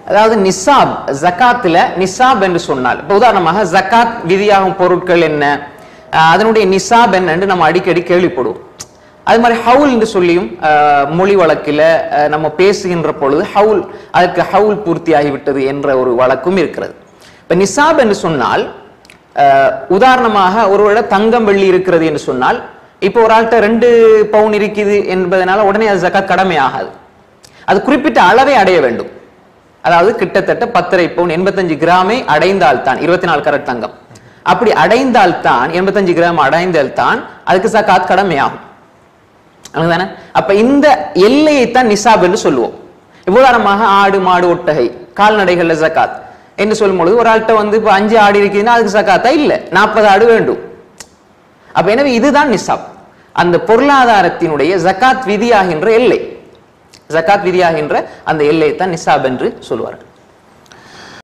அதாவது நிசாப் ஜகாத்துல நிசாப் என்று சொன்னால் இப்ப உதாரணமாக ஜகாத் விதியாகும் பொருட்கள் என்ன அஹ் அதனுடைய நிசாப் என்னன்னு நம்ம அடிக்கடி கேள்விப்படுவோம் அது மாதிரி ஹவுல் என்று சொல்லியும் அஹ், மொழி வழக்கில் அஹ், நம்ம பேசுகின்ற பொழுது ஹவுல் அதுக்கு ஹவுல் பூர்த்தியாகிவிட்டது என்ற ஒரு வழக்கும் இருக்கிறது இப்ப நிசாப் என்று சொன்னால் அஹ், உதாரணமாக ஒருவரிடம் தங்கம் வெள்ளி இருக்கிறது என்று சொன்னால் இப்போ ஒரு ஆள்கிட்ட ரெண்டு பவுன் இருக்குது என்பதனால உடனே அது ஜக்காத் கடமை ஆகாது அது குறிப்பிட்ட அளவை அடைய வேண்டும் அதாவது கிட்டத்தட்ட பத்தரை பவுன் எண்பத்தஞ்சு கிராமை அடைந்தால்தான் இருபத்தி நாலு கரட் தங்கம் அப்படி அடைந்தால்தான் எண்பத்தஞ்சு கிராம் அடைந்தால்தான் அதுக்கு சக்காத் கடமையாகும் அதுதானே அப்ப இந்த எல்லையை தான் நிசாப் என்று சொல்லுவோம் உதாரணமாக ஆடு மாடு ஒட்டகை கால்நடைகள்ல ஜக்காத் என்று சொல்லும் பொழுது ஒரு ஆள்கிட்ட வந்து இப்ப அஞ்சு ஆடு இருக்குதுன்னா அதுக்கு சக்காத்தா இல்ல நாற்பது ஆடு வேண்டும் அப்ப எனவே இதுதான் நிசாப் அந்த பொருளாதாரத்தினுடைய ஜக்காத் விதியாகின்ற எல்லை ஜக்காத் விதியாகின்ற அந்த எல்லையை தான் நிசாப் என்று சொல்வார்கள்